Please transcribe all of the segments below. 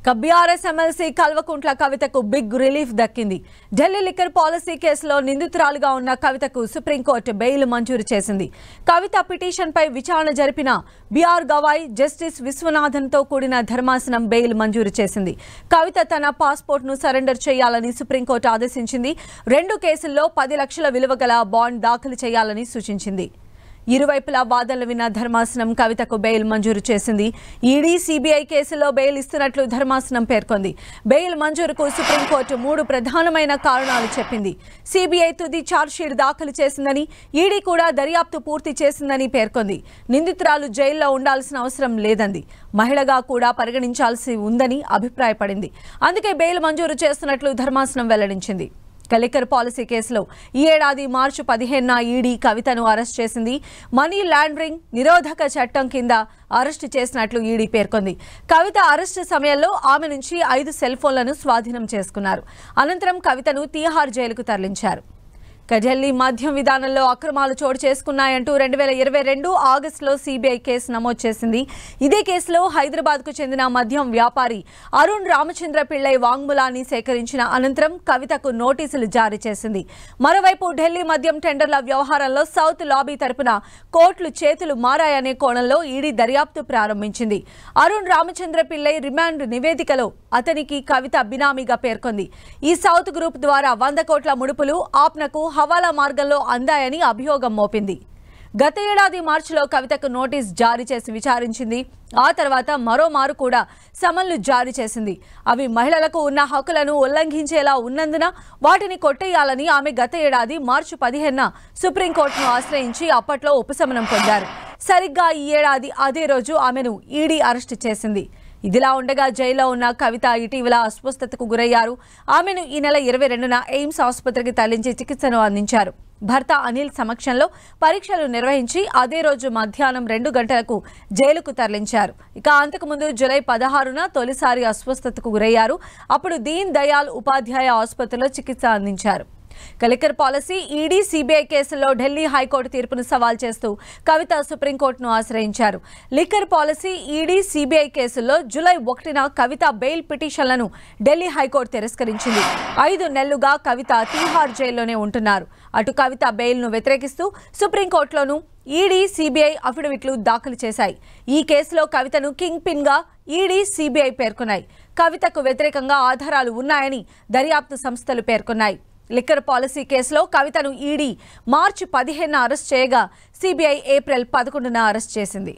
BRS MLC Kalvakuntla కవితకు big relief దక్కింది Delhi liquor policy కేసులో నిందితురాలుగా ఉన్న కవితకు సుప్రీంకోర్టు బెయిల్ మంజూరు చేసింది కవిత పిటిషన్పై విచారణ జరిపిన బీఆర్ గవాయ్ జస్టిస్ విశ్వనాథన్తో కూడిన ధర్మాసనం బెయిల్ మంజూరు చేసింది కవిత తన పాస్పోర్ట్ను సరెండర్ చేయాలని సుప్రీంకోర్టు ఆదేశించింది రెండు కేసుల్లో పది లక్షల విలువ గల బాండ్ దాఖలు చేయాలని సూచించింది ఇరువైపులా వాదనలు విన్న ధర్మాసనం కవితకు బెయిల్ మంజూరు చేసింది ఈడీ సిబిఐ కేసులో బెయిల్ ఇస్తున్నట్లు ధర్మాసనం పేర్కొంది బెయిల్ మంజూరుకు సుప్రీంకోర్టు మూడు ప్రధానమైన కారణాలు చెప్పింది సిబిఐ తుది ఛార్జ్షీట్ దాఖలు చేసిందని ఈడీ కూడా దర్యాప్తు పూర్తి చేసిందని పేర్కొంది నిందితురాలు జైల్లో ఉండాల్సిన అవసరం లేదంది మహిళగా కూడా పరిగణించాల్సి ఉందని అభిప్రాయపడింది అందుకే బెయిల్ మంజూరు చేస్తున్నట్లు ధర్మాసనం వెల్లడించింది కలికర్ పాలసీ కేసులో ఈ ఏడాది మార్చి పదిహేనున ఈడీ కవితను అరెస్ట్ చేసింది మనీ లాండరింగ్ నిరోధక చట్టం కింద అరెస్టు చేసినట్లు ఈడీ పేర్కొంది కవిత అరెస్టు సమయంలో ఆమె నుంచి ఐదు సెల్ ఫోన్లను స్వాధీనం చేసుకున్నారు అనంతరం కవితను తీహార్ జైలుకు తరలించారు ఇక ఢిల్లీ మద్యం విధానంలో అక్రమాలు చోటు చేసుకున్నాయంటూ రెండు వేల ఇరవై రెండు ఆగస్టులో సిబిఐ కేసు నమోదు చేసింది ఇదే కేసులో హైదరాబాద్కు చెందిన మద్యం వ్యాపారి అరుణ్ రామచంద్ర పిళ్ళై వాంగ్మూలాన్ని సేకరించిన అనంతరం కవితకు నోటీసులు జారీ చేసింది మరోవైపు ఢిల్లీ మద్యం టెండర్ల వ్యవహారంలో సౌత్ లాబీ తరపున కోర్టులు చేతులు మారాయనే కోణంలో ఈడీ దర్యాప్తు ప్రారంభించింది అరుణ్ రామచంద్ర పిళ్ళై రిమాండ్ నివేదికలో అతనికి కవిత బినామీగా పేర్కొంది ఈ సౌత్ గ్రూప్ ద్వారా వంద కోట్ల ముడుపులు ఆప్నకు హవాలా మార్గంలో అందాయని అభియోగం మోపింది గత ఏడాది మార్చిలో కవితకు నోటీస్ జారీ చేసి విచారించింది ఆ తర్వాత మరోమారు కూడా సమన్లు జారీ చేసింది అవి మహిళలకు ఉన్న హక్కులను ఉల్లంఘించేలా ఉన్నందున వాటిని కొట్టేయాలని ఆమె గత ఏడాది మార్చి పదిహేనున సుప్రీంకోర్టును ఆశ్రయించి అప్పట్లో ఉపశమనం పొందారు సరిగ్గా ఈ ఏడాది అదే రోజు ఆమెను ఈడీ అరెస్టు చేసింది ఇదిలా ఉండగా జైల్లో ఉన్న కవిత ఇటీవల అస్వస్థతకు గురయ్యారు ఆమెను ఈ నెల ఇరవై రెండున ఎయిమ్స్ ఆసుపత్రికి తరలించి చికిత్సను అందించారు భర్త అనిల్ సమక్షంలో పరీక్షలు నిర్వహించి అదే రోజు మధ్యాహ్నం రెండు గంటలకు జైలుకు తరలించారు ఇక అంతకుముందు జూలై పదహారున తొలిసారి అస్వస్థతకు గురయ్యారు అప్పుడు దీన్ దయాల్ ఉపాధ్యాయ ఆసుపత్రిలో చికిత్స అందించారు కలికర్ పాలసీ ఈడీ సిబిఐ కేసుల్లో ఢిల్లీ హైకోర్టు తీర్పును సవాల్ చేస్తూ కవిత సుప్రీంకోర్టును ఆశ్రయించారు లిక్కర్ పాలసీ ఈడీ సిబిఐ కేసుల్లో జూలై ఒకటిన కవిత బెయిల్ పిటిషన్లను ఢిల్లీ హైకోర్టు తిరస్కరించింది ఐదు నెలలుగా కవిత తీహార్ జైల్లోనే ఉంటున్నారు అటు కవిత బెయిల్ను వ్యతిరేకిస్తూ సుప్రీంకోర్టులోనూ ఈడీ సిబిఐ అఫిడవిట్లు దాఖలు చేశాయి ఈ కేసులో కవితను కింగ్ పిన్ గా ఈడీ సిబిఐ పేర్కొన్నాయి కవితకు వ్యతిరేకంగా ఆధారాలు ఉన్నాయని దర్యాప్తు సంస్థలు పేర్కొన్నాయి లిక్కర్ పాలసీ కేసులో కవితను ఈడీ మార్చి పదిహేనున అరెస్ట్ చేయగా సిబిఐ ఏప్రిల్ పదకొండున అరెస్ట్ చేసింది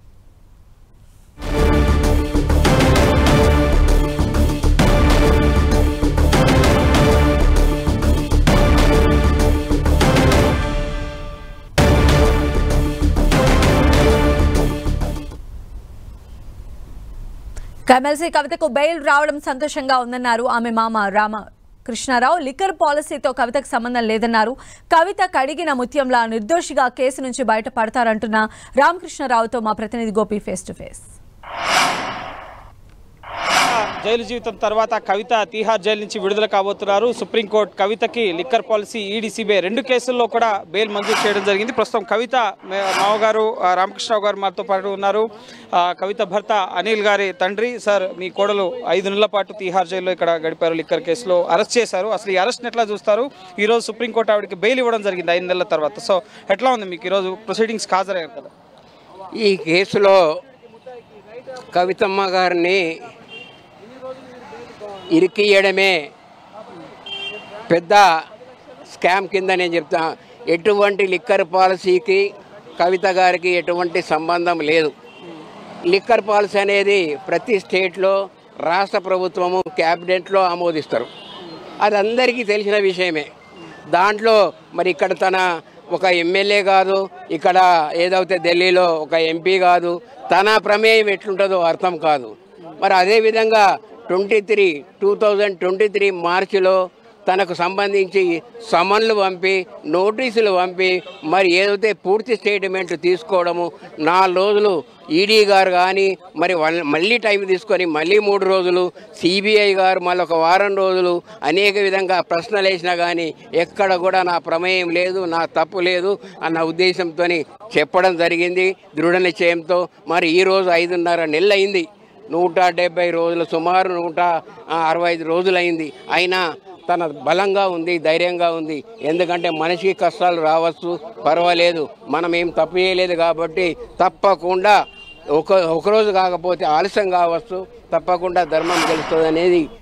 ఎమ్మెల్సీ కవితకు బెయిల్ రావడం సంతోషంగా ఉందన్నారు ఆమె మామ రామ కృష్ణారావు లిక్కర్ పాలసీతో కవితకు సంబంధం లేదన్నారు కవిత కడిగిన ముత్యంలా నిర్దోషిగా కేసు నుంచి బయటపడతారంటున్న రామకృష్ణారావుతో మా ప్రతినిధి Gopi face to face jail జీవితం తర్వాత కవిత తీహార్ జైలు నుంచి విడుదల కాబోతున్నారు సుప్రీంకోర్టు కవితకి లిక్కర్ పాలసీ ఈడీసీబీ రెండు కేసుల్లో కూడా బెయిల్ మంజూరు చేయడం జరిగింది ప్రస్తుతం కవిత మే- మావగారు ఆ, రామకృష్ణరావు గారు మాతో పాటు ఉన్నారు ఆ, కవిత భర్త అనిల్ గారి తండ్రి సార్ మీ కోడలు ఐదు నెలల పాటు తీహార్ జైల్లో ఇక్కడ గడిపారు లిక్కర్ కేసులో అరెస్ట్ చేశారు అసలు ఈ అరెస్ట్ని ఎట్లా చూస్తారు ఈరోజు సుప్రీంకోర్టు ఆవిడకి బెయిల్ ఇవ్వడం జరిగింది ఐదు నెలల తర్వాత సో ఎట్లా ఉంది మీకు ఈరోజు ప్రొసీడింగ్స్ హాజరయ్యారు కదా ఈ కేసులో కవితమ్మ గారిని ఇరికియడమే పెద్ద స్కామ్ కింద నేను చెప్తా ఎటువంటి లిక్కర్ పాలసీకి కవిత గారికి ఎటువంటి సంబంధం లేదు లిక్కర్ పాలసీ అనేది ప్రతి స్టేట్లో రాష్ట్ర ప్రభుత్వము క్యాబినెట్లో ఆమోదిస్తారు అది అందరికీ తెలిసిన విషయమే దాంట్లో మరి ఇక్కడ తన ఒక ఎమ్మెల్యే కాదు ఇక్కడ ఏదైతే ఢిల్లీలో ఒక ఎంపీ కాదు తన ప్రమేయం ఎట్లుంటుందో అర్థం కాదు మరి అదేవిధంగా twenty three two thousand twenty three మార్చిలో తనకు సంబంధించి సమన్లు పంపి నోటీసులు పంపి మరి ఏదైతే పూర్తి స్టేట్మెంట్ తీసుకోవడము నాలుగు రోజులు ఈడీ గారు కానీ మరి వాళ్ళ- మళ్ళీ టైం తీసుకొని మళ్ళీ మూడు రోజులు సిబిఐ గారు మళ్ళీ ఒక వారం రోజులు అనేక విధంగా ప్రశ్నలు వేసినా కానీ ఎక్కడ కూడా నా ప్రమేయం లేదు నా తప్పు లేదు అన్న ఉద్దేశంతో చెప్పడం జరిగింది దృఢ నిశ్చయంతో మరి ఈరోజు ఐదున్నర నెలలు అయింది నూట డెబ్బై రోజులు సుమారు నూట ఆ, అరవై ఐదు రోజులైంది అయినా తన బలంగా ఉంది ధైర్యంగా ఉంది ఎందుకంటే మనిషికి కష్టాలు రావచ్చు పర్వాలేదు మనం ఏం తప్పు చేయలేదు కాబట్టి తప్పకుండా ఒక ఒకరోజు కాకపోతే ఆలస్యం కావచ్చు తప్పకుండా ధర్మం గెలుస్తుంది అనేది